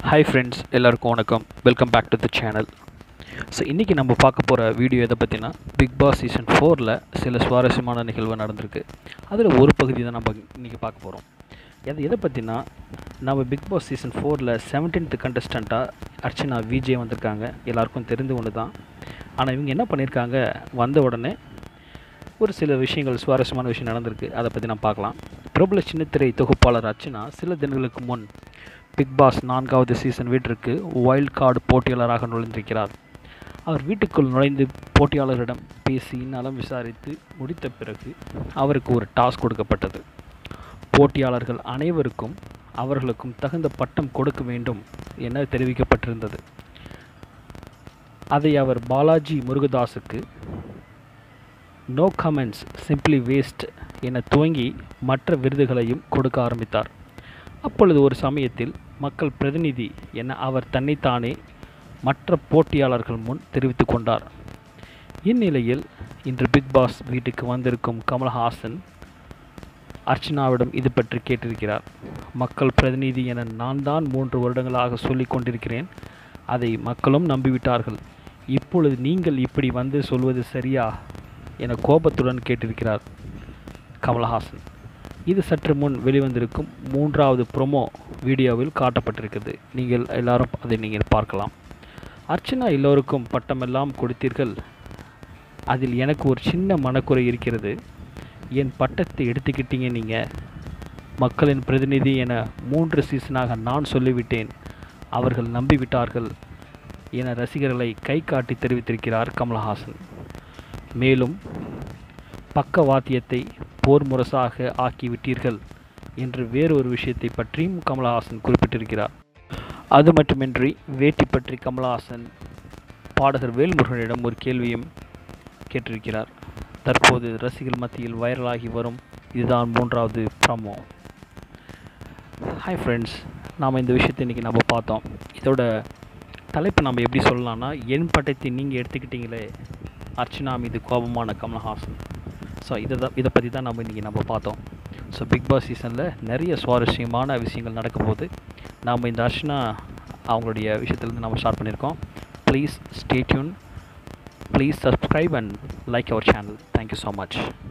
hi friends எல்லாருக்கும் வணக்கம் welcome back to the channel so இன்றைக்கி நம்ம பார்க்க போகிற வீடியோ எதை பற்றினா பிக் பாஸ் சீசன் ஃபோரில் சில சுவாரஸ்யமான நிகழ்வு நடந்திருக்கு அதில் ஒரு பகுதி தான் நம்ம இன்றைக்கி பார்க்க போகிறோம் அது எதை பற்றினா நம்ம பிக் பாஸ் சீசன் ஃபோரில் செவன்டீன்த் கண்டஸ்டண்ட்டாக அர்ச்சனா விஜய் வந்திருக்காங்க எல்லாருக்கும் தெரிந்து ஒன்று தான் ஆனால் இவங்க என்ன பண்ணியிருக்காங்க வந்த உடனே ஒரு சில விஷயங்கள் சுவாரஸ்யமான விஷயம் நடந்திருக்கு அதை பற்றி நான் பார்க்கலாம் பிரபல சின்னத்திரை தொகுப்பாளர் அர்ச்சனா சில தினங்களுக்கு முன் பிக் பாஸ் நான்காவது சீசன் வீட்டிற்கு வைல்ட் கார்டு போட்டியாளராக நுழைந்திருக்கிறார் அவர் வீட்டுக்குள் நுழைந்து போட்டியாளரிடம் பேசி நலம் விசாரித்து முடித்த பிறகு அவருக்கு ஒரு டாஸ்க் கொடுக்கப்பட்டது போட்டியாளர்கள் அனைவருக்கும் அவர்களுக்கும் தகுந்த பட்டம் கொடுக்க வேண்டும் என தெரிவிக்கப்பட்டிருந்தது அதை அவர் பாலாஜி முருகதாஸுக்கு நோ கமெண்ட்ஸ் சிம்பிளி வேஸ்ட் என துவங்கி மற்ற விருதுகளையும் கொடுக்க ஆரம்பித்தார் அப்பொழுது ஒரு சமயத்தில் மக்கள் பிரதிநிதி என அவர் தன்னைத்தானே மற்ற போட்டியாளர்கள் முன் தெரிவித்து கொண்டார் இந்நிலையில் இன்று பிக் பாஸ் வீட்டுக்கு வந்திருக்கும் கமல்ஹாசன் அர்ச்சனாவிடம் இது பற்றி கேட்டிருக்கிறார் மக்கள் பிரதிநிதி என நான் தான் மூன்று வருடங்களாக சொல்லிக் கொண்டிருக்கிறேன் அதை மக்களும் நம்பிவிட்டார்கள் இப்பொழுது நீங்கள் இப்படி வந்து சொல்வது சரியா என கோபத்துடன் கேட்டிருக்கிறார் கமல்ஹாசன் இது சற்று முன் வெளிவந்திருக்கும் மூன்றாவது ப்ரொமோ வீடியோவில் காட்டப்பட்டிருக்கிறது நீங்கள் எல்லாரும் அதை நீங்கள் பார்க்கலாம் அர்ச்சனா எல்லோருக்கும் பட்டமெல்லாம் கொடுத்தீர்கள் அதில் எனக்கு ஒரு சின்ன மனக்குறை இருக்கிறது என் பட்டத்தை எடுத்துக்கிட்டீங்க நீங்கள் மக்களின் பிரதிநிதி என மூன்று சீசனாக நான் சொல்லிவிட்டேன் அவர்கள் நம்பிவிட்டார்கள் என ரசிகர்களை கை காட்டி தெரிவித்திருக்கிறார் கமல்ஹாசன் மேலும் பக்கவாத்தியத்தை போர் முரசாக ஆக்கிவிட்டீர்கள் என்று வேறொரு விஷயத்தை பற்றியும் கமலஹாசன் குறிப்பிட்டிருக்கிறார் அது மட்டுமின்றி வேட்டி பற்றி கமலஹாசன் பாடகர் வேல்முருகனிடம் ஒரு கேள்வியும் கேட்டிருக்கிறார் தற்போது ரசிகர் மத்தியில் வைரலாகி வரும் இதுதான் மூன்றாவது ப்ரமோ ஹாய் ஃப்ரெண்ட்ஸ் நாம் இந்த விஷயத்தை இன்றைக்கி நம்ம பார்த்தோம் இதோட தலைப்பு நம்ம எப்படி சொல்லலாம்னா என் பட்டத்தை நீங்கள் எடுத்துக்கிட்டீங்களே அர்ச்சனா மீது கோபமான கமல்ஹாசன் ஸோ இதை தான் இதை பற்றி தான் நம்ம இன்றைக்கி நம்ம பார்த்தோம் ஸோ பிக் பாஸ் சீசனில் நிறைய சுவாரஸ்யமான விஷயங்கள் நடக்கும் போது நாம் இந்த அர்ச்சனா அவங்களுடைய விஷயத்துலேருந்து நம்ம ஸ்டார்ட் பண்ணியிருக்கோம் please stay tuned please subscribe and like our channel thank you so much